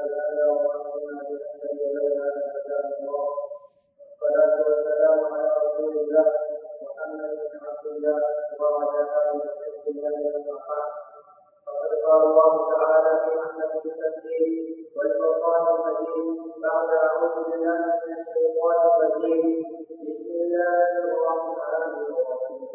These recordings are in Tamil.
هذا وما كنا لنهتدي لولا ان هدانا الله والصلاه والسلام على رسول الله محمد بن عبد الله وعلى اله وصحبه الله اما بعد فقد قال الله تعالى في محمد التنزيل والفرقان المجيد بعد اعوذ بالله من الشيطان الرجيم بسم الله الرحمن الرحيم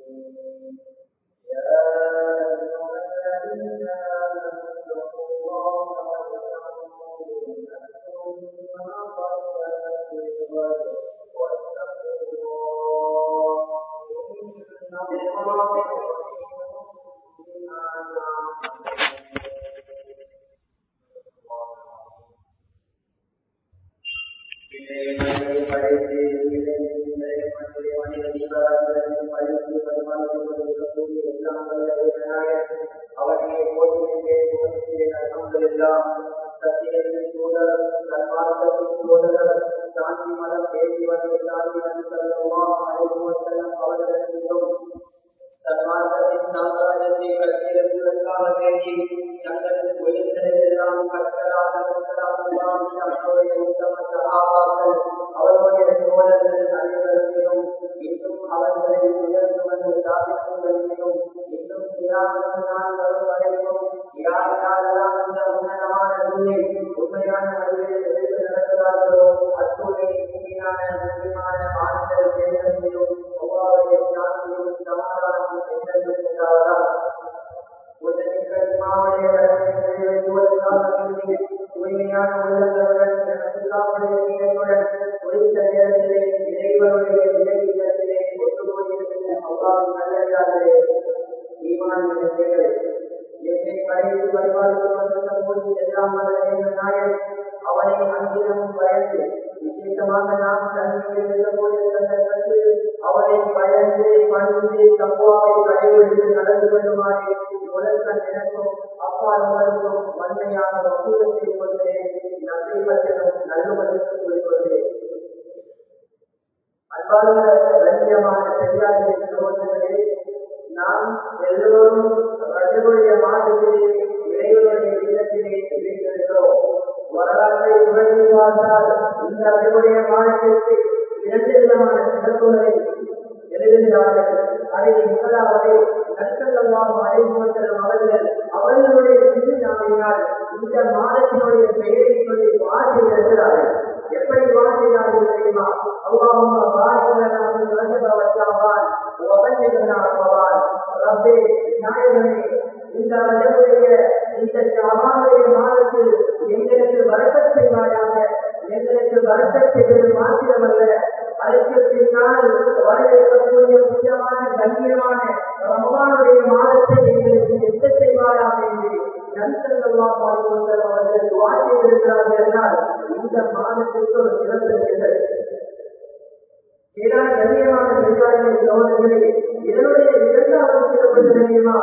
يا ايها الذين امنوا اتقوا الله ولتنظر نفس ما قدمت لغد واتقوا الله ان الله சாந்தி மதம் பேசி வந்து சாந்தி அவர்களுக்கும் சன்மார்க்கத்தின் சாம்ராஜ்யத்தை கட்டியெழுப்பதற்காக வேண்டி தங்களின் உயிர்களெல்லாம் கட்டலாக முத்தலாக அவருடைய உத்தம சகாபாக்கள் அவருடைய தோழர்கள் அனைவருக்கும் இன்னும் அவர்களை உயர்ந்து வந்து சாதிப்புகளிலும் இன்னும் தியாகத்து நாள் வரும் வரைக்கும் யார் யாரெல்லாம் இந்த உன்னதமான நூலை உண்மையான வழியில் எடுத்து நடத்துகிறார்களோ அத்துணை முக்கியமான முக்கியமான ஆண்கள் பெண்களிலும் அவ்வாறுடைய சாந்தியும் சமாதானமும் என்றென்றும் உண்டாவதா தூய்மையான உள்ளங்களுடன் நீங்களுடன் குறித்த நேரத்திலே இறைவனுடைய இலக்கியத்திலே ஒட்டுமொழியிலே அவ்வாறு நல்லடியார்களே ஈமான் நிலையங்களே என்னை படைத்து வழிபாடு கொண்டிருக்கக்கூடிய எல்லாம் வல்ல நாயன் அவனை அங்கிதமும் பயந்து விசேஷமாக நாம் தண்ணீர் இருக்கக்கூடிய சந்தர்ப்பத்தில் அவனை பயந்து பணிந்து தப்புவாவை கடைபிடித்து நடந்து கொள்ளுமாறு உலகம் எனக்கும் அப்பால் உங்களுக்கும் வன்மையான வசூலத்தை கொள்கிறேன் நன்மை பற்றியும் நல்லுமதித்து கொள்கிறேன் அன்பார்ந்த லட்சியமான பெரியார்கள் சகோதரர்களே நாம் எல்லோரும் ரஜனுடைய மாதத்திலே இறைவனுடைய இல்லத்திலே இருக்கிறோம் வரலாற்றை உணர்ந்து பார்த்தால் இந்த அறிவுடைய மாதத்திற்கு இரண்டு விதமான சிறப்புகளை எழுதுகிறார்கள் அதில் முதலாவது நஷ்டமாக அழைப்புத்தரும் அவர்கள் அவர்களுடைய திருநாமையினால் இந்த மாதத்தினுடைய பெயரை சொல்லி வாசி இருக்கிறார்கள் எப்படி வாசினார்கள் தெரியுமா அல்லாஹுமா பாரிக்கலனா மின் ரஜப வஷாபான் வபல்லிகனா ரமலான் ரப்பே நாயகனே இந்த ரஜபுடைய இந்த ஷாபானுடைய மாதத்தில் எங்களுக்கு வரக்கச் செய்வாயாக எங்களுக்கு வரக்கச் செய்வது மாத்திரமல்ல அதற்கு பின்னால் வர இருக்கக்கூடிய முக்கியமான கண்ணியமான ரமலானுடைய மாதத்தை எங்களுக்கு எத்த செய்வாயாக என்று நன்சல்லாம் அவர்கள் வாசி இருக்கிறார்கள் என்றால் இந்த மாதத்திற்கு ஒரு சிறப்பு இருக்கிறது ஏதாவது கண்ணியமான பெரியார்கள் சோதனைகளே இதனுடைய இரண்டாவது சிறப்பு தெரியுமா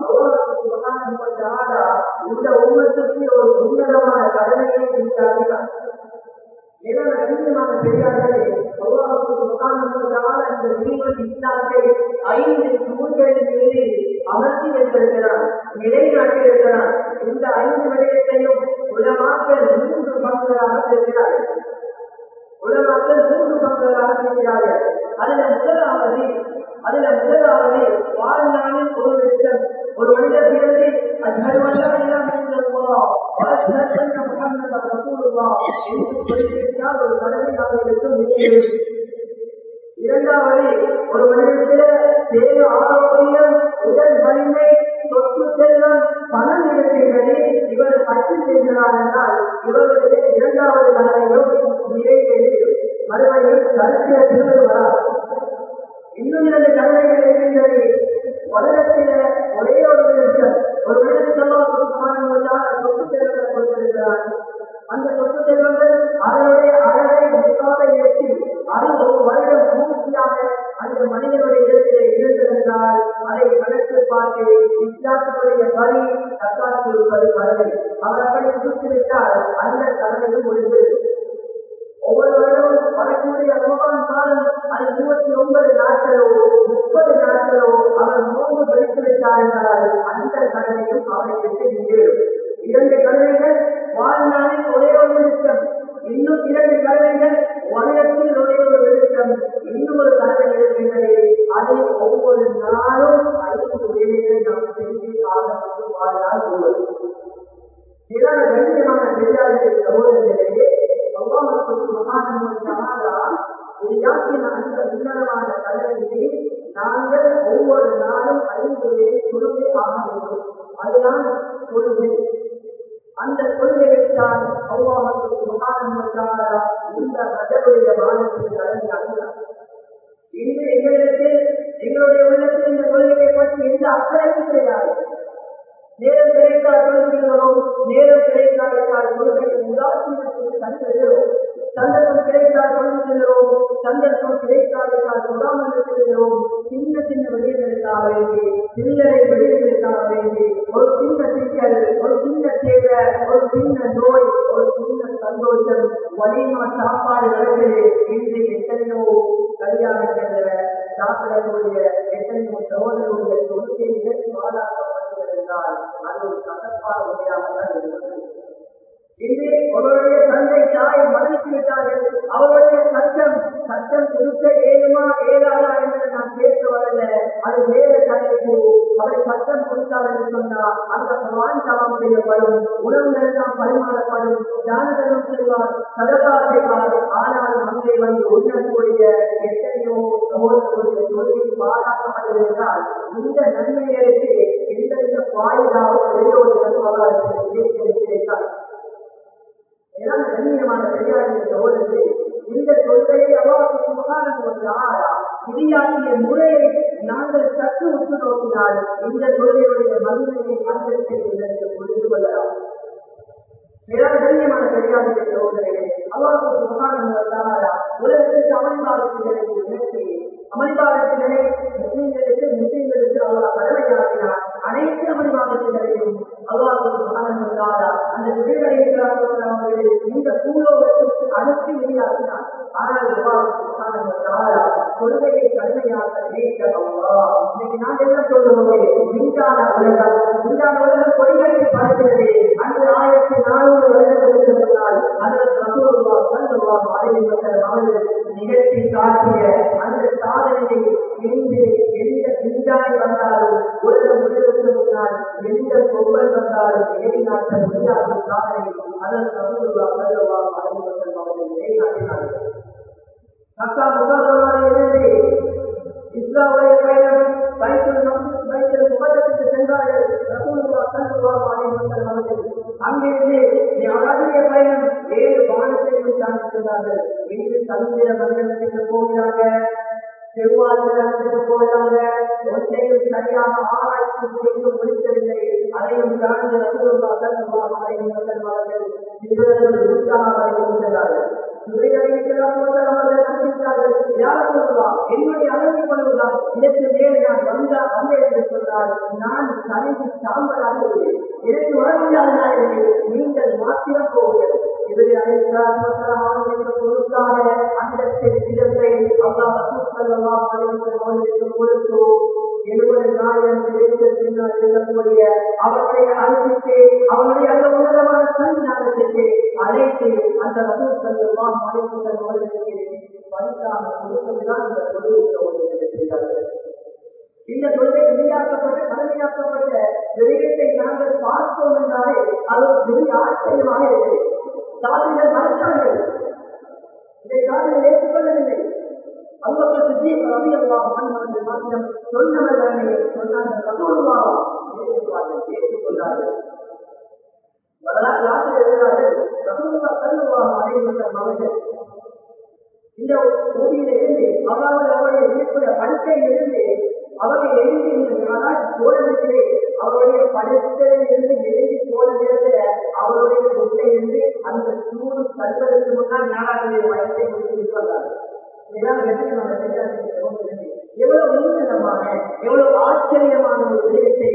இந்த உண்மத்துக்கு ஒரு உன்னதமான கடமையை இருக்கிறார்கள் கண்ணியமான பெரியார்களே இந்த நீர்கள் இஸ்லாத்தை ஐந்து தூண்களின் மீது அமர்த்தி வைத்திருக்கிறார் நிலைநாட்டியிருக்கிறார் இந்த ஐந்து விடயத்தையும் உலமாக்கள் மூன்று பங்குகளாக இருக்கிறார்கள் உலமாக்கள் மூன்று பங்குகளாக இருக்கிறார்கள் அதுல முதலாவது அதுல முதலாவது வாழ்நாளில் ஒரு லட்சம் ஒரு மனிதர் பிறந்து முகமது ரசூலுல்லா என்று சொல்லிவிட்டால் ஒரு கடமை அவர்களுக்கு இரண்டாவது ஒரு மனிதத்தில தேவ ஆரோக்கியம் உடல் வலிமை சொத்து செல்வம் பணம் இருக்கின்றது இவர் பற்றி செய்கிறார் என்றால் இவருடைய இரண்டாவது நகரையும் நிறைவேறும் மறுபடியும் கருத்திய திருவது வராது இன்னும் இரண்டு கடமைகள் இருக்கின்றது வருடத்தில ஒரே ஒரு நிமிஷம் ஒரு மனிதனுக்கு சொத்து செல்வத்தை கொடுத்திருக்கிறார் அந்த சொத்து செல்வங்கள் அதனுடைய அழகை முக்காலை ஏற்றி அது ஒரு வருடம் பூர்த்தியாக அந்த மனிதனுடைய இடத்திலே இருந்திருந்தால் அதை கணக்கு பார்த்து இஸ்லாத்தினுடைய வரி தக்கால் கொடுப்பது கடமை அவர் அப்படி கொடுத்துவிட்டால் அந்த கடமையும் முடிந்து ஒவ்வொரு வருடமும் வரக்கூடிய ரமபான் காலம் அது இருபத்தி ஒன்பது நாட்களோ முப்பது நாட்களோ அவர் நோன்பு பிடித்து விட்டார் என்றால் அந்த கடமையும் அவரை விட்டு நின்றுவிடும் இரண்டு கடமைகள் வாழ்நாளில் ஒரே ஒரு வெளிச்சம் இன்னும் இரண்டு கலவைகள் வருடத்தில் ஒரே ஒரு வெளிச்சம் இன்னும் ஒரு கலவை இருக்கின்றது அதை ஒவ்வொரு நாளும் ஐந்து வேலைகளை நாம் செஞ்சு ஆரம்பித்து வாழ்நாள் உள்ளது இதான கண்ணியமான பெரியாருக்கு சகோதரர்களே இதையாக்கின அந்த உன்னதமான கலவையை நாங்கள் ஒவ்வொரு நாளும் ஐந்து வேலை கொடுத்தே ஆக வேண்டும் அதுதான் கொள்கை அந்த கொள்கையைத்தான் அவ்வாஹத்துக்கு மகானமத்தார இந்த ரஜவுடைய மாதத்தில் நடந்தார்கள் இன்று எங்களிடத்தில் எங்களுடைய உள்ளத்தில் இந்த கொள்கையை பற்றி எந்த அக்கறையும் கிடையாது நேரம் கிடைத்தால் கொள்கிறோம் நேரம் கிடைக்காவிட்டால் கொள்கை உதாசீனத்தில் தந்துகிறோம் சந்தர்ப்பம் கிடைத்தால் கொள்கிறோம் சந்தர்ப்பம் கிடைக்காவிட்டால் தொடாமல் இருக்கிறோம் சின்ன சின்ன வெளியங்களுக்காக வேண்டி சில்லறை வெளியங்களுக்காக வேண்டி ஒரு சின்ன சிக்கல் ஒரு சின்ன தேவை ஒரு சின்ன நோய் ஒரு சின்ன சந்தோஷம் வலிமா சாப்பாடு நடக்குது இன்று எத்தனையோ கல்யாணங்கள் சாப்பிடக்கூடிய எத்தனையோ சகோதரருடைய தொழிற்செய்திகள் பாதுகாக்கப்பட்டிருந்தால் அது ஒரு கசப்பாக முடியாமல் தான் இருக்கிறது இன்று அவருடைய தந்தை தாய் மரணித்து விட்டார்கள் அவருடைய சட்டம் சட்டம் கொடுக்க ஏழுமா ஏழாதா என்று நான் பேச வரல அது வேறு தலைப்பு அவர் சட்டம் கொடுத்தார் என்று சொன்னால் அந்த குரான் தவம் செய்யப்படும் உணவுகள் எல்லாம் பரிமாறப்படும் தியானதனம் செய்வார் சதகா செய்வார் ஆனாலும் அங்கே வந்து உண்ணக்கூடிய எத்தனையோ சகோதரர்களுடைய தொழில் பாராட்டப்படுவதால் இந்த நன்மைகளுக்கு எந்தெந்த பாதுகாப்பு பிரயோஜனம் அவர்களுக்கு கிடைத்தார் ஏன்னா கண்ணியமான பெரியாரிய சகோதரர்களே இந்த கொள்கையை அவாவுக்கு முகாணம் விதியாக்கிய முறையை நாங்கள் சற்று உற்று நோக்கினால் இந்த கொள்கையுடைய மகிமையை அந்தத்தை என்று புரிந்து கொள்ளலாம் மேலான கண்ணியமான பெரியாரிய சகோதரர்களே அவாவுக்கு முகாணம் உலகத்திற்கு அமளிபாதத்தினை நினைத்து அமளிபாதத்தினை முஸ்லீம்களுக்கு முஸ்லீம்களுக்கு அவர் கடமையாக்கினார் அனைத்து அமளிபாதத்தினரையும் அல்லாஹுக்கு மகானம் வந்தாரா அந்த அவர்களை இந்த பூலோகத்திற்கு அனுப்பி வெளியாக்கினார் ஆனால் அல்லாஹுக்கு மகானம் வந்தாரா கொள்கையை கடுமையாக நினைக்கிறவா இன்னைக்கு நான் என்ன சொல்லுவோமே விஞ்ஞான உலகம் விஞ்ஞான உலகம் கொடிகளுக்கு பறக்கிறது அன்று ஆயிரத்தி நானூறு வருடங்களுக்கு முன்னால் அதற்கு ரசூலுல்லா ஸல்லல்லாஹு அலைஹி வஸல்லம் அவர்கள் நிகழ்த்தி காட்டிய அந்த சாதனையை இன்று எந்த விஞ்ஞானி வந்தாலும் உலகம் முழுவதற்கு முன்னால் எந்த பொருள் வந்தாலும் நிலைநாட்ட முடியாத சாதனை அதற்கு ரசூலுல்லா ஸல்லல்லாஹு அலைஹி வஸல்லம் அவர்கள் நிலைநாட்டினார்கள் மக்கா முகாமிலிருந்து இஸ்லாமுடைய பயணம் பைத்துல் பைத்துல் முகத்துக்கு சென்றார்கள் ரசூலுல்லா ஸல்லல்லாஹு அலைஹி வஸல்லம் அவர்கள் அங்கிருந்து யாருடைய பயணம் ஏழு வானத்தையும் தாண்டி சென்றார்கள் இன்று சமுதிர மண்டலத்துக்கு போகிறாங்க செவ்வாய் கிரகத்துக்கு போகிறாங்க ஒன்றையும் சரியாக ஆராய்ச்சி செய்து முடிக்கவில்லை அதையும் தாண்டி ரசூலுல்லா ஸல்லல்லாஹு அலைஹி வஸல்லம் அவர்கள் சிவர்கள் உற்சாகமாக இருக்கிறார்கள் என்னுடைய அளவு கொள்வதா இதற்கு மேல் நான் வந்தா வந்தேன் என்று சொன்னால் நான் கருதி சாம்பலாக வருவேன் எனக்கு வரவில்லாதா என்று நீங்கள் மாத்திரம் போவீர்கள் இவரை அழைத்தார் பொருட்காக அந்த சிறப்பை அல்லாஹ் கொடுத்து எழுபது நாயிரம் கிடைத்த பின்னால் இருக்கக்கூடிய அவருடைய அழைத்து அவருடைய அந்த உன்னதமான சன்னிதானத்திற்கு அழைத்து அந்த ரசூல் செல்லுவான் மலைக்குதல் அவர்களுக்கு பரிசாக கொடுப்பதுதான் இந்த தொழிலை சோதனை இந்த தொழிலை வெளியாக்கப்பட்ட கடமையாக்கப்பட்ட விடயத்தை நாங்கள் பார்த்தோம் என்றாலே அது ஒரு பெரிய ஆச்சரியமாக இருக்கிறது சாதிகள் மறுத்தார்கள் இதை சாதிகள் ஏற்றுக்கொள்ளவில்லை அவ்வளவு சித்திய ரவி அல்லாஹ் மன்மரங்கள் மாத்திரம் சொன்னவர்களே சொன்னார்கள் ரசூலுல்லா ஏற்றுக்கொள்வார்கள் ஏற்றுக்கொண்டார்கள் வரலாற்று ஆசிரியர் எழுதுகிறார்கள் ரசூலுல்லா சல்லுல்லாஹு அலைஹி வஸல்லம் அவர்கள் இந்த பூமியில இருந்து அதாவது அவருடைய வீட்டுடைய படுக்கையிலிருந்து அவர்கள் எழுதி சோழனத்திலே அவருடைய படுக்கையில் இருந்து எழுதி போன நேரத்துல அவருடைய முட்டையிலிருந்து அந்த சூடு தருவதற்கு முன்னால் ஞானாவுடைய வயத்தை முடித்து வந்தார்கள் எவ்வளவு உன்னதமான எவ்வளவு ஆச்சரியமான ஒரு விடயத்தை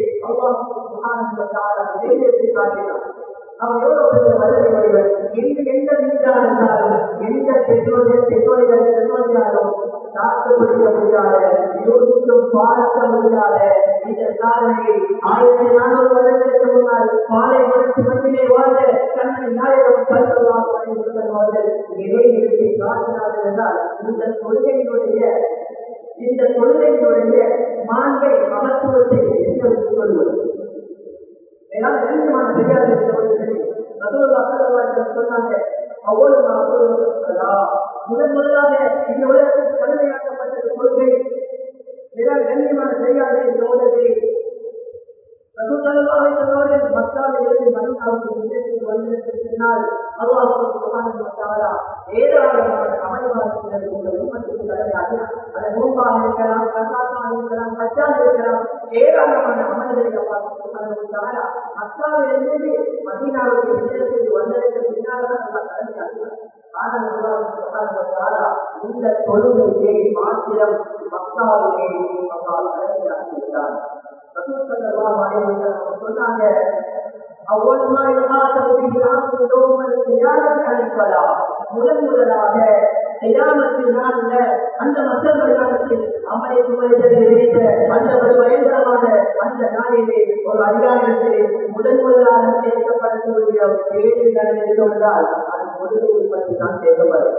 அவ்வாறு காட்டினார் அவன் எவ்வளவு பெரிய வல்லமை வடிவன் எங்கு எந்த வீட்டால் இருந்தாலும் எந்த பெற்றோர்கள் பெற்றோர்கள் பெற்றோர்களாலும் தாக்கு பிடிக்க முடியாத யோசித்தும் பார்க்க முடியாத இந்த சாதனையை ஆயிரத்தி நானூறு வருடங்களுக்கு முன்னால் பாலை மனசு மண்ணிலே வாழ்ந்த கண்ண நபி நாயகம் ஸல்லல்லாஹு அலைஹி வஸல்லம் அவர்கள் நிலைநிறுத்தி காட்டினார்கள் என்றால் இந்த கொள்கையினுடைய இந்த கொள்கையினுடைய மாண்பை மகத்துவத்தை என்று சொல்வது ஏன்னா கண்ணியமான பெரியார் சகோதரர்களே ரசூலுல்லாஹி ஸல்லல்லாஹு அலைஹி வஸல்லம் சொன்னாங்க அவ்வளவு ரசூலுல்லாஹ் முதன் முதலாக இந்த உலகத்தில் கடமையாக்கப்பட்டது கொள்கை மிக கண்ணியமான பெரியாரே சகோதரர்களே ரசூலுல்லாஹி சொன்னவர்கள் மக்காவில் இருந்து மதீனாவுக்கு விஜயத்துக்கு வந்ததற்கு பின்னால் அல்லாஹ் சுப்ஹானஹு வ தஆலா ஏராளமான அமல்வாதிகளை இந்த உம்மத்துக்கு கடமையாக்கினார் அது நோம்பாக இருக்கலாம் கசாத்தாக இருக்கலாம் கச்சாக இருக்கலாம் ஏராளமான அமல்களை அல்லாஹ் சுப்ஹானஹு வ தஆலா மக்காவில் இருந்து மதீனாவுக்கு விஜயத்துக்கு வந்ததற்கு பின்னால் தான் அல்லாஹ் கடமையாக்கினார் ஆனால் அல்லாஹ் சுப்ஹானஹு வ தஆலா இந்த தொழுகையை மாத்திரம் மக்காவிலே அல்லாஹ் கடமையாக்கிவிட்டார் ரசூல் ஸல்லல்லாஹு அலைஹி வஸல்லம் சொன்னாங்க அவ்வளவு மா யுஹாசபு பிஹி அப்து யௌமல் கியாமத்தி அல் ஸலா முதன் முதலாக கியாமத்தின் நாள்ல அந்த மக்கள் மைதானத்தில் அம்மை சுமரிகள் நிறைந்த அந்த ஒரு பயங்கரமான அந்த நாளிலே ஒரு அதிகாரத்திலே முதன் முதலாக கேட்கப்படக்கூடிய ஒரு கேள்வி நடந்தது என்றால் அது கொள்கையை பற்றி தான் கேட்கப்படும்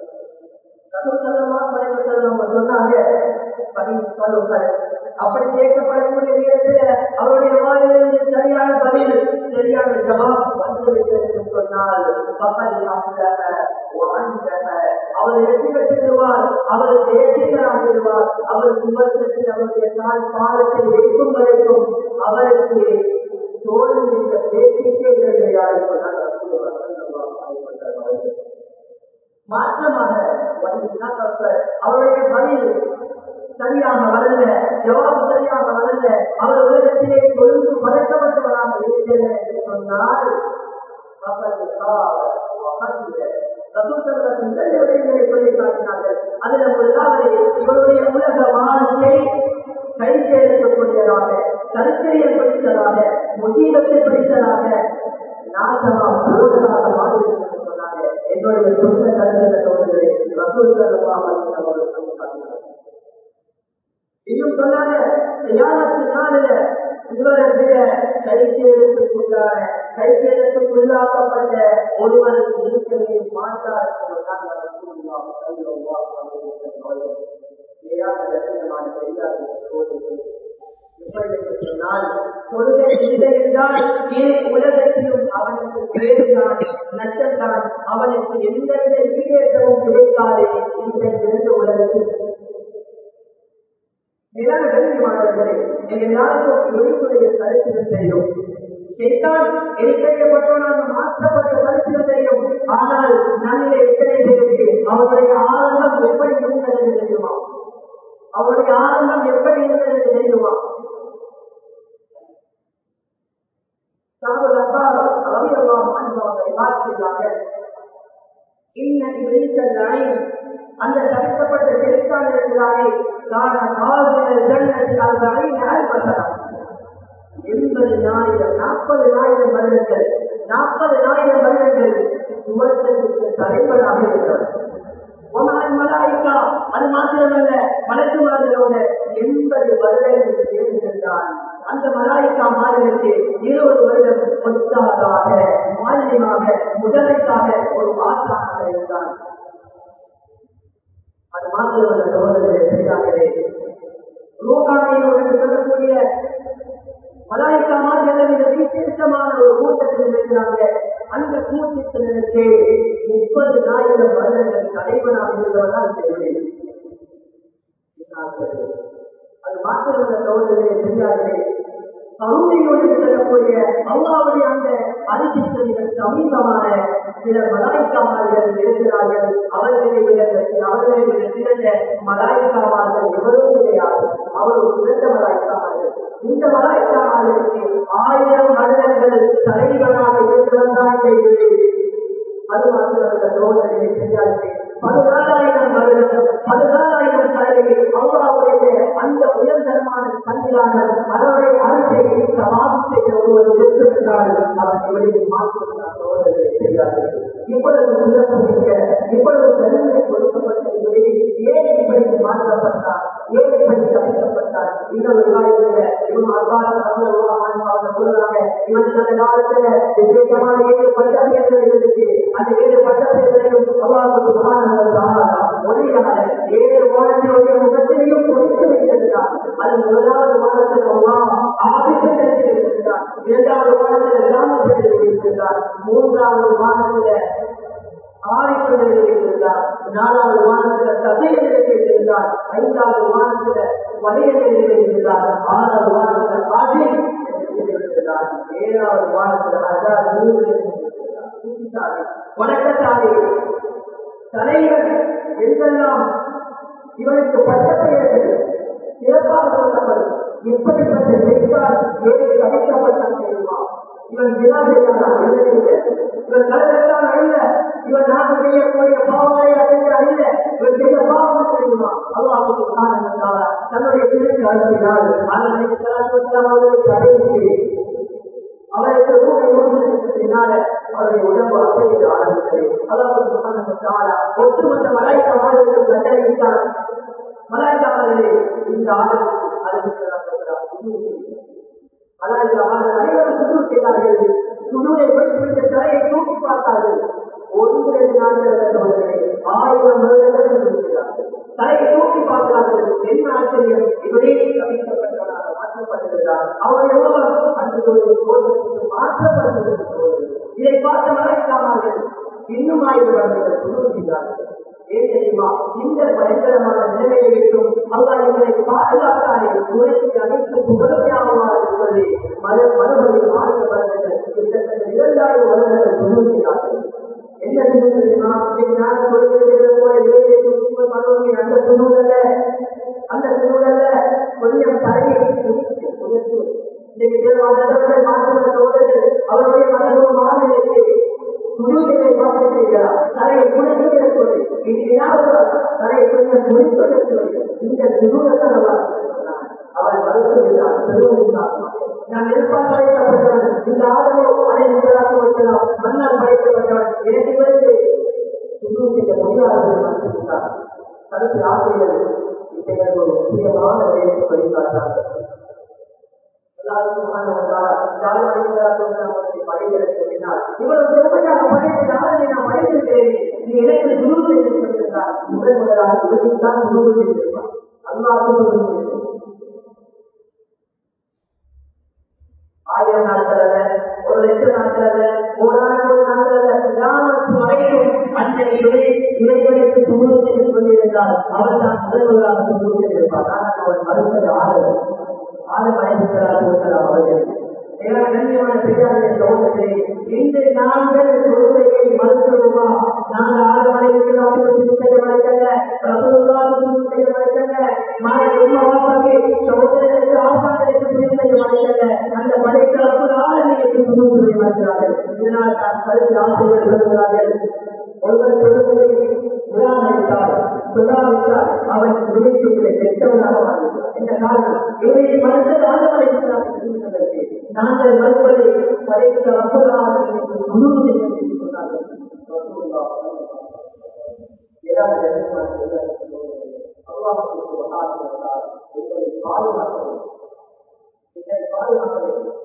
சொன்னாங்க அப்படி கேட்கப்படக்கூடிய நேரத்தில் அவருடைய வாயிலிருந்து சரியான பதில் சரியான ஜவாப் வந்துவிட்டது என்று சொன்னால் அவர் வெற்றி பெற்றிருவார் அவர் தேசியராகிடுவார் அவர் சுமர்த்தத்தில் அவருடைய தாய் பாதத்தை வைக்கும் வரைக்கும் அவருக்கு தோல்வி என்ற பேச்சுக்கே கிடையாது மாற்றமாக அவருடைய பதில் சரியாக வளர்ந்த ஜவாபு சரியாக வளர்ந்த அவர் உலகத்திலே கொழுந்து பழக்கப்பட்டவராக இருக்கிறது என்று சொன்னால் அதில் முதலாவது இவருடைய உலக வாழ்க்கை கை சேர்க்கக்கூடியதாக கருத்தையை படித்ததாக முகீதத்தை படித்ததாக நாசமாக போதலாக வாழ்ந்திருக்கிறது சொன்னாங்க என்னுடைய சொந்த கருத்தை தோன்றுகிறேன் ரசூல் அவர்கள் இன்னும் சொன்னாங்க நாளில இவருடைய கைசேதத்துக்குள்ளான கைசேதத்துக்குள்ளாக்கப்பட்ட ஒருவர் இருக்கவே மாட்டார் உலகத்திலும் அவனுக்கு பேருதான் நஷ்டத்தான் அவனுக்கு எந்தவித ஈடேற்றமும் கிடைக்காது இந்த இரண்டு உலகத்தில் மேலான கண்ணியமானவர்களே எங்கள் எல்லாருக்கும் ஒளிவுடைய சரித்திரம் தெரியும் செய்தான் எரிக்கப்பட்டவனாக மாற்றப்பட்ட சரித்திரம் தெரியும் ஆனால் நல்ல எத்தனை பேருக்கு அவருடைய ஆரம்பம் எப்படி இருந்தது என்று தெரியுமா அவருடைய ஆரம்பம் எப்படி இருந்தது என்று தெரியுமா அந்த தடுக்கப்பட்ட செலுத்தான இருக்கிறாரே காண காவலர் ஜன்னத்தில் எண்பது ஆயிரம் நாற்பது ஆயிரம் வருடங்கள் நாற்பது ஆயிரம் வருடங்கள் சுமர்த்தத்துக்கு தலைவராக இருக்கிறார் மலாய்க்கா அது மாத்திரமல்ல மலக்குமார்களோட எண்பது வருடங்கள் சேர்ந்திருந்தான் அந்த மலாய்க்கா மாதனுக்கு இருபது வருடம் ஒத்தாதாக மாலியமாக முதலைக்காக ஒரு ஆசானாக இருந்தான் அது மாத்திரமல்ல சகோதரர்களே பெரியார்களே ரோகானையோடு சொல்லக்கூடிய மலாய்க்கா மாதங்கள் விசேஷமான ஒரு கூட்டத்தில் இருக்கிறாங்க அந்த கூட்டத்தினருக்கு முப்பது ஆயிரம் வருடங்கள் தலைவனாக இருந்தவர்கள் தெரியும் அது மாத்திரமல்ல சகோதரர்களே பெரியார்களே கருணையோடு செல்லக்கூடிய அல்லாவுடைய அந்த அதிர்ஷ்டங்கள் சமீபமான சில மலாய்க்காமார்கள் இருக்கிறார்கள் அவர்களை விட அவர்களை விட சிறந்த மலாய்க்காமார்கள் எவரும் கிடையாது அவர் ஒரு சிறந்த மலாய்க்காமார்கள் இந்த மலாய்க்காமார்களுக்கு ஆயிரம் வருடங்கள் தலைவனாக இருக்கிறதா கேள்வி அது மாத்திரமல்ல சோதனை செய்யாதே பதினாலாயிரம் வருடம் பதினாலாயிரம் தலைவை அல்லாவுடைய அந்த உயர்தரமான சந்திரான அவருடைய அரசை சமாதம் செய்த ஒருவர் இருக்கிறார் அவர் இவரை மாற்றுகிறார் சோதனை செய்யாதே இவ்வளவு உயர்த்தமிக்க இவ்வளவு தன்மை கொடுக்கப்பட்ட இவரை ஏன் இப்படி மாற்றப்பட்டார் ஏன் இப்படி தவிர்க்கப்பட்டார் இந்த விவாதத்தில் இவன் அவ்வாறு சொல்றாங்க இவன் அந்த காலத்துல விசேஷமான ஏழு பட்ட பேர்கள் இருந்துச்சு அந்த ஏழு பட்ட பேர்களையும் அல்லாஹ் ஒளியாக ஏழு வானத்தினுடைய முகத்திலையும் கொடுத்து வைத்திருந்தார் அது முதலாவது வானத்தில் அல்லாஹ் ஆதிக்கத்திற்கு வைத்திருந்தார் இரண்டாவது வானத்தில் கிராமத்திற்கு வைத்திருந்தார் மூன்றாவது வானத்தில் ஆதிக்கத்திற்கு வைத்திருந்தார் நாலாவது வானத்தில் சபையத்திற்கு வைத்திருந்தார் ஐந்தாவது வானத்தில் வணிகத்திற்கு வைத்திருந்தார் ஆறாவது வானத்தில் ஆதி வைத்திருந்தார் ஏழாவது வானத்தில் அதாவது நூறு வணக்கத்தாலே தலைவர் என்றெல்லாம் இவனுக்கு பட்ட பெயர்கள் சிறப்பாக சொல்லப்படும் இப்படிப்பட்ட செய்தால் ஏழு கலைக்கப்பட்டான் தெரியுமா இவன் விழா செய்தான் இவன் கலகத்தான் அல்ல இவன் நான் செய்யக்கூடிய பாவங்களை அடைந்த அல்ல இவன் செய்த பாவம் தெரியுமா அல்லாஹுக்கு தன்னுடைய பிள்ளைக்கு அனுப்பினால் அதனை அவர்களுக்கு அடைந்து அவருக்கு ரூபை பின்னால அவருடைய உடம்பு அசைந்து ஆரம்பித்தது அதாவது ஒட்டுமொத்த மலாய்க்க மாநிலத்தில் கட்டளையிட்டார் மலாய்க்காமலே இந்த ஆண்டு அனைவரும் சுடு செய்தார்கள் சுடுவை வைத்துவிட்ட தலையை தூக்கி பார்த்தார்கள் ஒரு ரெண்டு நாட்கள் ஆயிரம் வருடங்கள் தலையை தூக்கி பார்க்கிறார்கள் என்ன ஆச்சரியம் இவரே தவிர்க்கப்பட்டவராக மாற்றப்பட்டிருந்தார் அவர் எவ்வளவு அந்த கோலத்துக்கு மாற்றப்பட்டிருக்கிறது இதை பார்த்த மறைக்காமல் இன்னும் ஆயிரம் வருடங்கள் சுடு செய்தார்கள் ஏன் தெரியுமா இந்த பயங்கரமான நிலைமையை விட்டும் அல்லா இவரை பாதுகாத்தாலே உலகத்தை அனைத்து புகழ்மையாகுமாறு என்பதை மத மறுபடியும் ஆயிரம் வருடங்கள் கிட்டத்தட்ட இரண்டாயிரம் வருடங்கள் சுடு செய்தார்கள் என்ன தெரியுமா நான் சொல்கிறது போல வேலை பண்ணுவீங்க அந்த சூழல்ல அந்த சூழல்ல கொஞ்சம் தலையை இன்னைக்கு மாற்றுவதோடு அவருடைய மனதும் மாநிலத்தை துணிகளை பார்த்திருக்கிறார் தலையை குளித்து எடுப்பது இனியாவது தலையை கொஞ்சம் குளித்து எடுப்பது இந்த துணுகத்தை அவர் மறுத்துவிட்டார் பெருமைத்தார் நான் நெருப்பால் படைக்கப்பட்டவன் இந்த ஆதரவு அனைத்து வைக்கலாம் மன்னால் படைக்கப்பட்டவன் எனக்கு பிறகு சுற்று செய்ய முடியாதவர்கள் மறுத்துவிட்டார் கருத்து ஆசிரியர் இத்தகைய ஒரு முக்கியமான வேலை படித்தார்கள் இவ்வளவு பெருமையாக படைத்த நாளை நான் படைத்திருக்கிறேன் நீ எனக்கு குரு செய்திருக்கிறார் முதல் முதலாக இவரைத்தான் குரு செய்திருப்பார் அல்லாஹ் ஆயிரம் நாட்கள் அல்ல ஒரு லட்சம் நாட்கள் அல்ல கோடான நாட்கள் அல்ல கிராமத்து வரைக்கும் அந்த இவை இவைகளுக்கு சுமூகத்தை சொல்லியிருந்தால் அவர் தான் முதல் முதலாக சுமூகத்தில் இருப்பார் ஆனால் அவர் மறுத்தது ஆறு ஆறு மனிதர்களாக அவர்கள் கண்ணியமான பெரியாருடைய சோதனை இன்று நாங்கள் கொள்கையை மறுக்கிறோமா நாங்கள் ஆறு மணிக்கு செய்ய மறுக்கல செய்ய மறுக்கல மாலை உண்மாவாக சோதனைகளுக்கு ஆசாரங்களுக்கு செய்ய மறுக்கல அந்த படைத்தளப்பு ஆளுநருக்கு செய்ய மறுக்கிறார்கள் இதனால் தான் கருத்து ஆசிரியர் எழுதுகிறார்கள் ஒருவர் சொல்லுவதை நிராகரித்தார் சொல்லாவிட்டால் அவன் விடுவித்து கெட்டவனாக மாறுகிறார் இந்த காரணம் இவரை மறுத்தது ஆளுநரை நாங்கள் மறுப்பதை படைத்த ரப்பலாக முழு சொன்னார்கள் எங்களை பாதுகாக்க எங்களை பாதுகாக்க வேண்டும்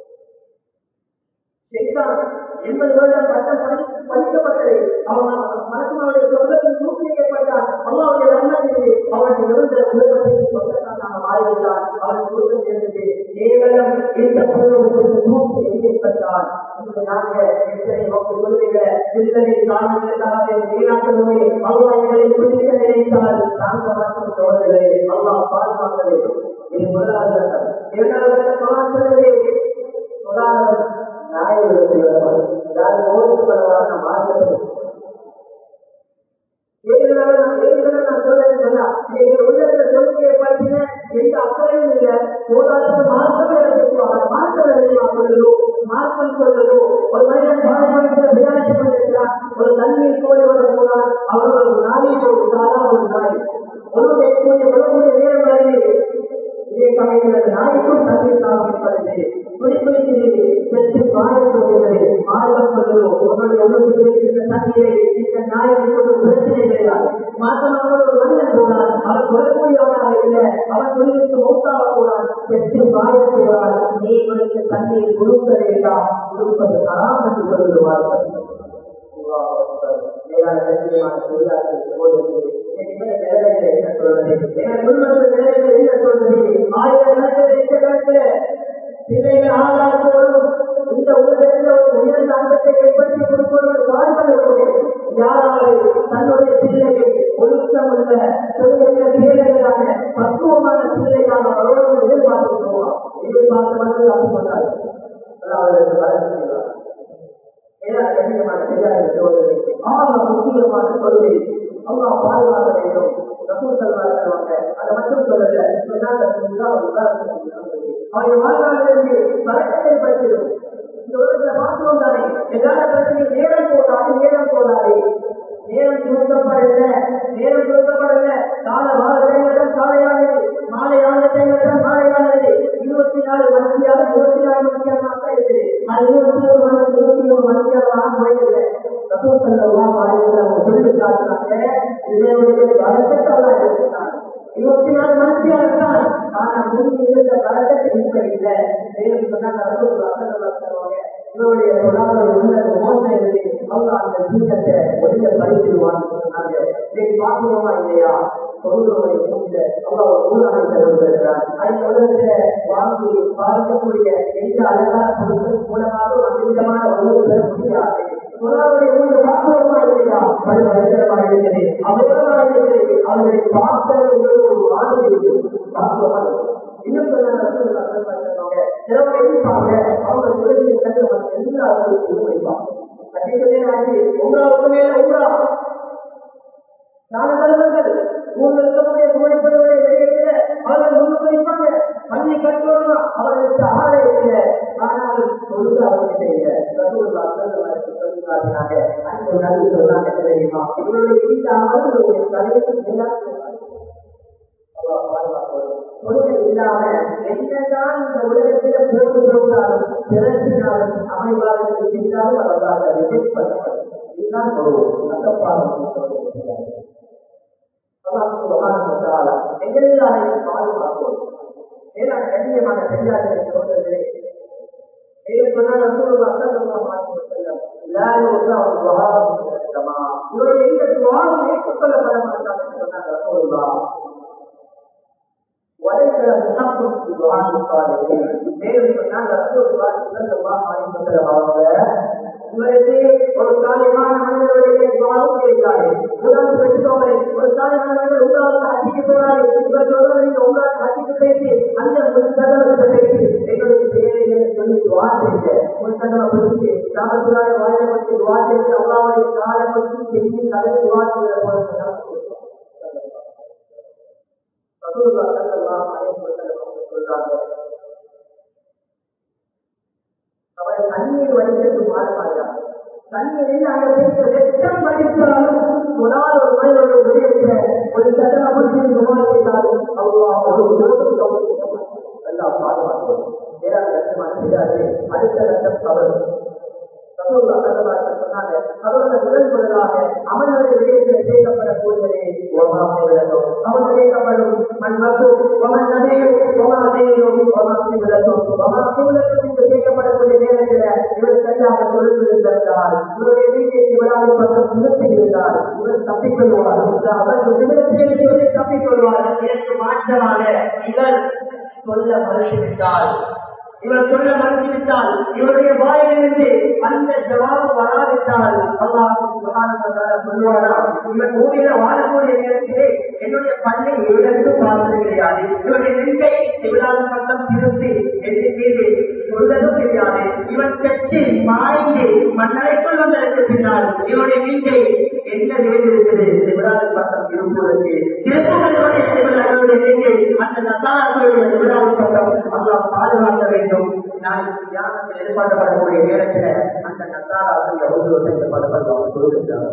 எண்பது வருடம் பட்டம் படிக்கப்பட்டது அவன் மனசனுடைய சொந்தத்தில் தூக்கி வைக்கப்பட்டான் அல்லாவுடைய ரம்மத்திற்கு அவன் இருந்த உலகத்திற்கு சொந்தத்தான் நாம் மாறிவிட்டான் அவன் சுருக்கம் இருந்தது கேவலம் இந்த புலகத்திற்கு தூக்கி எரியப்பட்டான் இன்று நாங்கள் எத்தனை நோக்கி கொள்கைகளை சிந்தனை காரணங்களுக்காக வீணாக்கணுமே அல்லா எங்களை பிடிக்க நினைத்தால் நாங்கள் மட்டும் சோதனை அல்லா பாதுகாக்க வேண்டும் இது முதலாவது கட்டம் இரண்டாவது கட்டம் சொல்லாத நாயகத்தை யார் ஓய்வு பெறவாக மாற்றப்படும் உள்ளத்துல சொல்லியை பற்றின எந்த அக்கறையும் இல்ல போதாத மாற்றமே பேசுவாங்க மாற்றம் சொல்லலோ மாற்றம் சொல்லலோ ஒரு மனிதன் பாடமானத்தில் விளையாட்டு கொண்டிருக்கிறார் ஒரு தண்ணீர் கோடுவதன் மூலம் அவர்கள் ஒரு நாயை ஒரு சாதாரண ஒரு நாய் ஒருவருடைய கூடிய வரக்கூடிய நேரம் வரையில் இதே சமயத்தில் நாய்க்கும் தண்ணீர் சாப்பிடுகிறது குடிக்குடிக்கிறது செத்து பாயம் போகிறது ஆர்வம் கொள்ளும் உங்களுடைய உணவு தண்ணீரை இந்த நாயை கொண்டு பிரச்சனை கிடையாது மாற்றமாக ஒரு மனிதன் போனால் அவர் கொள்ளக்கூடியவராக இல்லை அவன் தொழிலுக்கு மௌத்தாக கூடாது செத்து வாழ கூடாது நீ இவனுக்கு தண்ணீர் கொடுக்க வேண்டாம் கொடுப்பது அறாம் என்று சொல்லுவார்கள் பிள்ளைகள் ஆளாக்கோடும் இந்த உலகத்தில் ஒரு உயர்ந்த அங்கத்தை ஏற்படுத்தி கொடுப்பவர்கள் வாழ்வதற்கு யாராவது தன்னுடைய பிள்ளையை ஒழுக்கமுள்ள தொழிலுள்ள பிள்ளைகளான பக்குவமான பிள்ளைகளான அவரோடு எதிர்பார்த்து போவார் எதிர்பார்த்தவர்கள் அப்படி பண்ணார் அவர்களுக்கு வளர்ச்சி செய்வார் கண்ணியமான பெரியாரை சோதனை ஆக முக்கியமான கொள்கை அல்லா பாதுகாக்க வேண்டும் ரசூல் சொல்வாங்க அதை மட்டும் சொல்லல அவங்க வாழ்நாளிலிருந்து பழக்கத்தை படுத்திடும் இந்த உலகத்துல பார்த்தோம் தானே எதான பிரச்சனை நேரம் போட்டாரு நேரம் போதாரு நேரம் கொடுக்கப்படல நேரம் கொடுக்கப்படல கால வார டைம்ல காலையானது மாலையான டைம்ல தான் மாலையானது இருபத்தி நாலு மணிக்காக இருபத்தி நாலு மணிக்காக தான் இருக்குது அது இருபத்தி ஒரு மணி இருபத்தி மூணு மணிக்காக தான் போயிடல இருபத்தி நாலு மணிக்கு தான் ஆனா மூணு இருந்த காலத்தை இருக்க இல்லை மேலும் சொன்னாங்க இவருடைய பொருளாதார உள்ள மோசம் இருக்கு அவங்க அந்த தீட்டத்தை வெளியில பறித்துடுவான்னு சொன்னாங்க இன்னைக்கு பார்க்கிறோமா இல்லையா தொழுகிறவரை மூஞ்சில அவங்க ஒரு ஊழலை தருவதற்கார் அந்த உலகத்துல வாங்கி பார்க்கக்கூடிய எந்த அழகான பொருட்கள் மூலமாக ஒரு விதமான உணவு பெற முடியாது பொருளாதார மூன்று பார்க்கிறோமா இல்லையா பல வருத்தமா இருக்குது அவர்களா இருக்குது அவர்களை பார்த்ததை ஒரு மாதிரி இருக்குது பார்க்கிறோமா இன்னும் சொன்னாங்க சிலவங்க இருப்பாங்க அவங்க தொழிலை கண்டு எல்லா அவர்களுக்கும் வைப்பாங்க அதிகமே உங்களாவுக்கு மேல உங்களா நாலு தலைவர்கள் மூன்று இருக்கக்கூடிய துணைப்படுவதை வெளியிட்டு அவர்கள் முன்னுக்கு வைப்பாங்க பள்ளி கட்டுவாங்க அவர்களுக்கு ஆளே இல்லை ஆனால் தொழுது அவர்கிட்ட இல்லை சொல்லி காட்டினாங்க அன்பு நல்ல சொன்னாங்க தெரியுமா இவருடைய இந்த அவர்களுடைய தலைவர் மேலாக தொழுகை இல்லாம என்னதான் இந்த உலகத்தில போட்டு போட்டாலும் திரட்டினாலும் அமைவாளர்கள் சென்றாலும் அவர்களால் ரிஜெக்ட் பண்ணப்படும் இதுதான் ஒரு எங்கெல்லாரையும் பாதுகாப்போம் ஏன்னா கண்ணியமான பெரியார்களை சொல்றது இவருடைய எந்த துவாரம் ஏற்றுக்கொள்ளப்பட மாட்டாங்க சொன்னாங்க وليس له حق في دعاء الصالحين மேலும் சொன்னால் ரசூலுல்லாஹி ஸல்லல்லாஹு அலைஹி வஸல்லம் அவங்க இவருக்கு ஒரு சாலிமான மனிதருடைய துவாவும் கேட்காது உதாரணம் வச்சுக்கோங்க ஒரு சாலிமான மனிதர் உங்களால் ஹஜ்ஜுக்கு போறாரு இவர் சொல்றது நீங்க உங்களால் ஹஜ்ஜுக்கு போயிட்டு அந்த முன்தகவத்தை போயிட்டு என்னுடைய தேவைகளை சொல்லி துவா செய்யுங்க முன்தகவ பிடிச்சி ராமத்துராய வாயை பற்றி துவா செய்து அல்லாவுடைய காலை பற்றி செஞ்சு கதை துவா செய்கிற போல அவரை தண்ணீர் வடிக்கிறது மாறுபாடுதான் தண்ணீரில் அங்க பேசுற ரத்தம் வடித்தாலும் முதல் ஒரு மனிதனுடைய விடயத்துல ஒரு சதன முடிச்சு விவாதித்தாலும் அவ்வளோ ஒரு எல்லாம் பாதுகாக்கும் ஏதாவது லட்சமான செய்யாது அடுத்த லட்சம் தவறு சொன்னாங்க அவர்கள் முதல் முதலாக அவனுடைய விடயத்தில் சேர்க்கப்படக்கூடியதே அவன் கேட்கப்படும் மண் மற்றும் அவன் நகையும் அவன் கேட்கப்படக்கூடிய நேரத்தில் இவர் சரியாக தொழில்ந்திருந்தால் இவருடைய வீட்டை இவரால் பக்கம் நிறுத்தி இருந்தால் இவர் தப்பிக்கொள்வார் அவர் விமர்சனத்தை தப்பிக்கொள்வார் இதற்கு மாற்றமாக இவர் சொல்ல மறுத்துவிட்டால் இவர் சொல்ல மறுத்துவிட்டால் இவருடைய வாயிலிருந்து அந்த ஜவாபு வராவிட்டால் அல்லாஹ் சொல்லுவாரா இவர் பூமியில வாழக்கூடிய நேரத்திலே என்னுடைய பள்ளி இவருக்கு பார்த்தது கிடையாது இவருடைய நெஞ்சை சிவலாத பட்டம் திருத்தி என்று மீது சொல்லதும் கிடையாது இவன் கட்சி மாய்ந்து மன்னரைக்குள் வந்ததற்கு பின்னால் இவருடைய நெஞ்சை என்ன வேறு இருக்குது சிவலாத பட்டம் திருப்புவதற்கு திருப்புவதற்குடைய சிவலாதனுடைய நெஞ்சை அந்த நத்தாரர்களுடைய சிவலாத பட்டம் அல்லாஹ் பாதுகாக்க வேண்டும் நான் தியானத்தில் எதிர்பார்க்கப்படக்கூடிய நேரத்தில் அந்த நத்தாராவுடைய ஒவ்வொரு என்று பலப்பட்டு அவர் கொடுக்கிறார்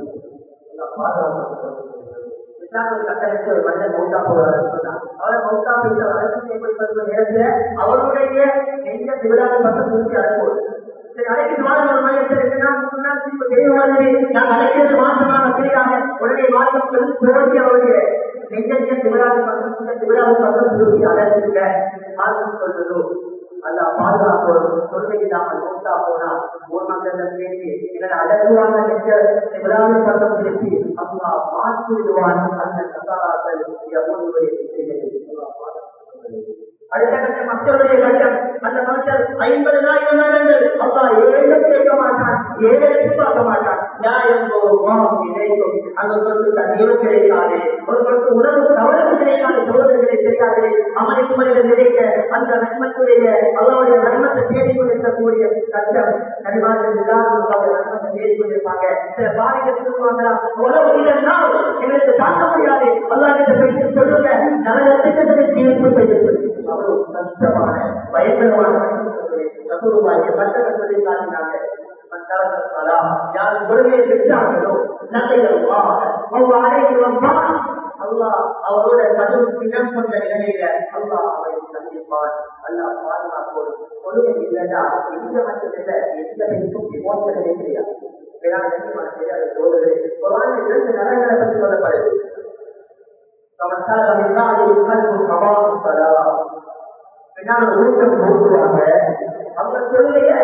கட்டளைக்கு ஒரு மனிதன் மௌத்தா போவார் சொன்னார் அவரை மௌத்தா செய்த அரசு செய்யப்படுகிற நேரத்தில் அவருடைய எந்த திருவிழாவை பக்கம் குறித்து அழைப்போம் சரி அழைக்கு மாதம் ஒரு மையத்தில் முன்னாள் திரும்ப தெரிய மாதிரி நான் அழைக்கிறது மாற்றமான செய்யாம உடனே மாற்றம் கோரிக்கை அவருடைய நெஞ்ச திவராது பக்கம் திவராது பக்கம் திருப்பி அடங்குங்க ஆர்வம் சொல்றதோ அல்ல பாதுகாப்போம் தொல்லை இல்லாமல் மூத்தா போனா ஒரு மக்கள் பேசி எங்களை அடங்குவாங்க நெஞ்ச திவராது பக்கம் திருப்பி அம்மா மாற்றி விடுவான் அந்த கசாராக்கள் எவ்வளவு அடுத்த கட்ட மக்களுடைய கட்டம் அந்த மக்கள் ஐம்பதாயிரம் வருடங்கள் அப்பா ஏழு கேட்க மாட்டான் ஏழு எதிர்பார்க்க மாட்டான் நியாயம் இணைக்கும் அந்த பொருட்டு தண்ணீரும் கிடைக்காது ஒரு பொருட்டு உணவு தவறு கிடைக்காது சோதனைகளை தெரியாது அமளிக்கு மனிதன் நினைக்க அந்த நன்மத்துடைய அவருடைய நன்மத்தை தேடிக் கொண்டிருக்கக்கூடிய கட்டம் கனிமார்கள் எல்லாரும் நன்மத்தை தேடிக் கொண்டிருப்பாங்க சில பாதிகள் சொல்லுவாங்களா உணவு இல்லைன்னா எங்களுக்கு தாக்க முடியாது அல்லாஹ் பேசி சொல்லுங்க நல்ல திட்டத்தை தீர்ப்பு செய்து அவ்வளவு கஷ்டமான பயங்கரமான பட்டங்கள் சொல்லி காட்டினாங்க யார் பொறுமையை பெற்றார்களோ அல்லாஹ் அவரோட கதவு பின்னம் கொண்ட நிலையில அல்லாஹ் அவரை சந்திப்பான் அல்லாஹ் பாதுகாப்போம் பொறுமை இல்லைன்னா எந்த மட்டத்தில் எந்த பெண்ணும் விமோசனமே கிடையாது இரண்டு நலங்களை பற்றி சொல்லப்படுது பின்னால் ஒழுக்கம் போடுவாங்க அவங்க சொல்லுங்க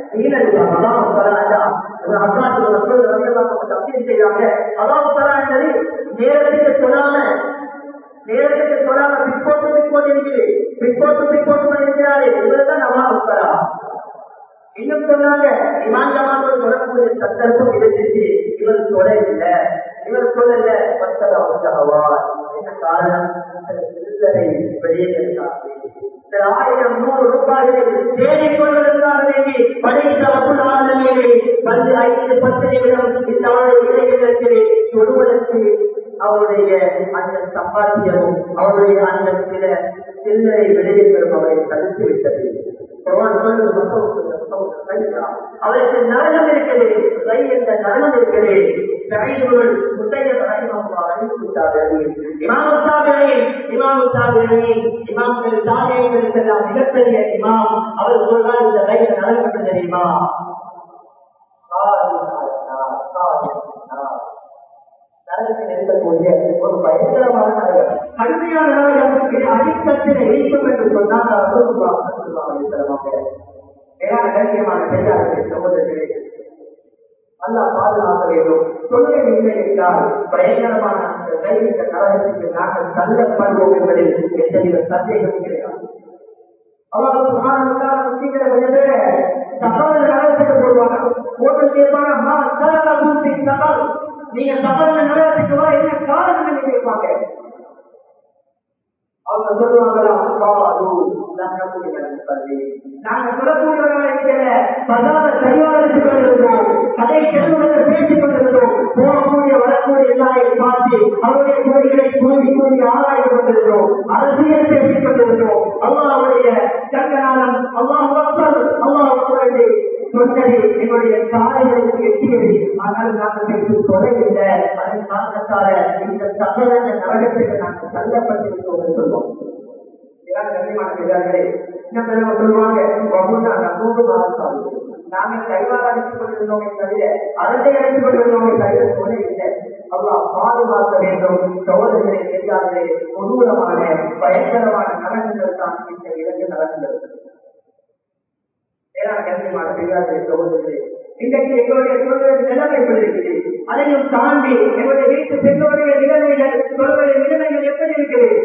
நேரத்துக்கு சொல்லாம நேரத்துக்கு சொல்லாம பிற்போட்டு பிற்போட்டு இருக்குது பிற்போட்டு பிற்போட்டு இருக்கிறாரு இவர்தான் நம்ம உட்காரா இன்னும் சொன்னாங்க இமாஞ்சமாக தொடரக்கூடிய சந்தர்ப்பம் இருந்துச்சு இவர் சொல்ல இல்லை இவர் சொல்லல பத்தது அவசரவா என்ன காரணம் சிறுத்தனை வெளியே இருக்கிறார்கள் ஆயிரம் நூறு ரூபாயை தேடிக் கொள்வதற்காக வேண்டி படைத்த அப்புலாளர்களே பத்து ஐந்து பத்து நிமிடம் இந்த இளைஞர்களே தொடுவதற்கு அவருடைய அந்த சம்பாத்தியமும் அவருடைய அந்த சில சில்லறை விளைவுகளும் அவரை தடுத்து விட்டது அவருக்கு நரகம் இருக்குது கை என்ற நரகம் இருக்குது சகைகள் முத்தைய மிகப்பெரிய இமாம் அவர் சொல்றார் இந்த கை நரகம் தெரியுமா நரகத்தில் இருக்கக்கூடிய ஒரு பயங்கரமான நரகம் கடுமையான நரகம் இது அடிக்கத்தில் இருக்கும் என்று சொன்னால் கண்ணியமான பெரியார்களே சகோதரர்களே அல்லா பாதுகாக்க வேண்டும் தொழிலை இல்லை என்றால் பயங்கரமான அந்த கைவிட்ட நரகத்துக்கு நாங்கள் தள்ளப்படுவோம் என்பதில் எந்தவித சந்தேகம் கிடையாது அவர்கள் சகோதர நரகத்துக்கு போடுவாங்க ஓட்டு கேட்பாங்க சகல் நீங்க சகோதர நரகத்துக்கு வா என்ன காரணம் கேட்பாங்க அவங்க சொல்லுவாங்களாம் நாங்க சொல்லக்கூடியவர்களாக இருக்கிற பதாத கையாளத்து கொண்டிருந்தோம் அதை செல்வதை பேசிக் கொண்டிருந்தோம் போகக்கூடிய வரக்கூடிய எல்லாரையும் பார்த்து அவருடைய கோரிகளை கூறி கூறி ஆராய்ந்து கொண்டிருந்தோம் அரசியல் பேசிக் கொண்டிருந்தோம் அல்லாவுடைய சங்கநாதம் அல்லாஹ் மக்கள் அல்லாஹ் சொன்னது என்னுடைய காலைகளுக்கு எட்டியது ஆனால் நாங்கள் பேசி தொலைவில்லை அதன் காரணத்தால இந்த சகல நரகத்துக்கு நாங்கள் தள்ளப்பட்டிருக்கோம் என்று சொல்வோம் நாங்கள் கைவாக அடித்துக் கொண்டிருந்தோமே தவிர அரசை அடித்துக் கொண்டிருந்தோமே தவிர கொலை இல்லை அவ்வளோ பாதுகாக்க வேண்டும் சோதனைகளை தெரியாதே கொடூரமான பயங்கரமான நலன்கள் தான் இந்த இரண்டு நலன்கள் கண்ணியமான பெரியார்களே சகோதரர்களே இன்றைக்கு எங்களுடைய சூழ்நிலை நிலைமை இருக்குது அதையும் தாண்டி எங்களுடைய வீட்டு பெண்களுடைய நிலைமைகள் சொல்வதை நிலைமைகள் எப்படி இருக்குது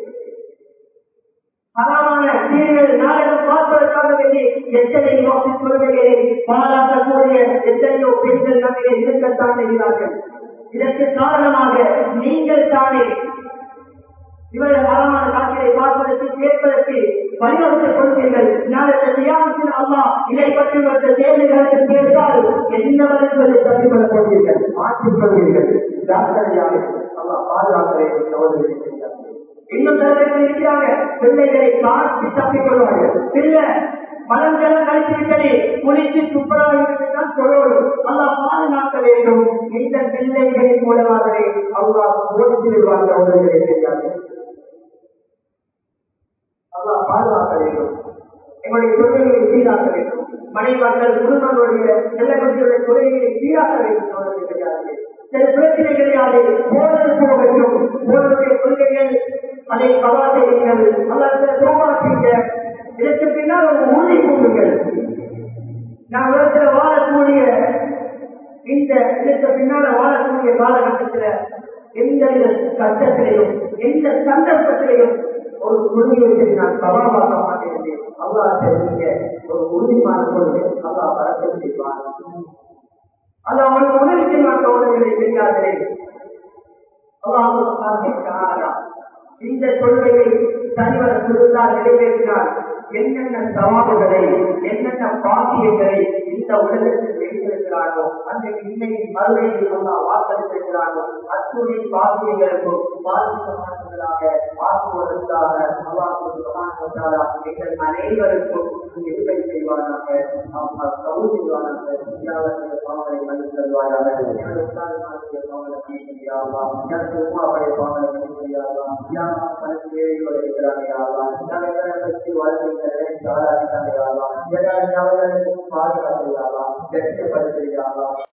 பலமான சீரியல் நாடகம் பார்ப்பதற்காக வேண்டி எத்தனையோ கொள்கைகளை பாராட்டக்கூடிய எத்தனையோ பெண்கள் நம்மிலே இருக்கத்தான் செய்கிறார்கள் இதற்கு காரணமாக நீங்கள் தானே இவர்கள் அறமான காட்சியை பார்ப்பதற்கு கேட்பதற்கு வழிவகுத்துக் கொள்வீர்கள் நாளைய தியாகத்தில் அம்மா இதை பற்றி வந்த கேள்விகளுக்கு பேசால் என்ன வரைப்பதை தப்பிக்கொள்ளப் போவீர்கள் மாற்றிக் கொள்வீர்கள் ஜாக்கிரதையாக அம்மா பாதுகாக்க வேண்டும் சகோதரி இன்னும் தலைவர்கள் இருக்கிறாங்க பிள்ளைகளை காட்டி தப்பிக் கொள்வார்கள் பிள்ளை மலஞ்சலம் கழித்து விட்டது குளித்து சுப்பராக சொல்லணும் அல்லா பாதுகாக்க வேண்டும் இந்த பிள்ளைகளின் மூலமாகவே அவ்வா ஓடித்து விடுவாங்க அவர்களை தெரியாது அல்லா பாதுகாக்க வேண்டும் எங்களுடைய தொழில்களை சீராக்க வேண்டும் மனைவார்கள் குடும்பங்களுடைய செல்லக்குட்டியுடைய தொழில்களை சீராக்க வேண்டும் அவர்கள் தெரியாது சில பிரச்சனை கிடையாது போனது போகட்டும் போனதுடைய கொள்கைகள் அதை கவா செய்யுங்கள் அல்லது சோமா செய்ய இதற்கு பின்னால் ஒரு உறுதி கூடுங்கள் நான் உலகத்தில் வாழக்கூடிய இந்த இதற்கு பின்னால வாழக்கூடிய காலகட்டத்தில் எந்த கஷ்டத்திலையும் எந்த சந்தர்ப்பத்திலையும் ஒரு உறுதியை நான் சவாலாக மாட்டேன் அல்லா தெரிவிக்க ஒரு உறுதிமான கொள்கை அல்லா பறக்க செய்வார் அது அவனுக்கு உதவிக்கு மாற்ற உதவிகளை செய்யாதே அல்லாஹ் இந்த கொள்கையை தனிவர கொடுத்தால் நிறைவேற்றினார் என்னென்ன சவால்களை என்னென்ன பாக்கியங்களை இந்த உலகத்தில் வைத்திருக்கிறாரோ அந்த இன்னைக்கு மறுமையில் அல்லா வாக்களித்திருக்கிறாரோ அத்துணை பாக்கியங்களுக்கும் பாதிக்கமானவர்களாக ஆக்குவதற்காக அல்லாஹ் எங்கள் அனைவருக்கும் எதிர்ப்பை செய்வாராக கவு செய்வாராக யாவருடைய பாவங்களை மன்னித்து தருவாராக எனது உத்தாரமானுடைய பாவங்களை மன்னிக்கிறியாவா எனக்கு உமாவுடைய பாவங்களை மன்னிக்கிறியாவா யாரா பணத்து ஏழையோடு இருக்கிறாங்க யாவா யாரை பற்றி வாழ்க்கை சாராதிக்காங்க யாவா அவர்களுக்கு பாதுகாப்பு யாவா லட்சியப்படுத்துறியாவா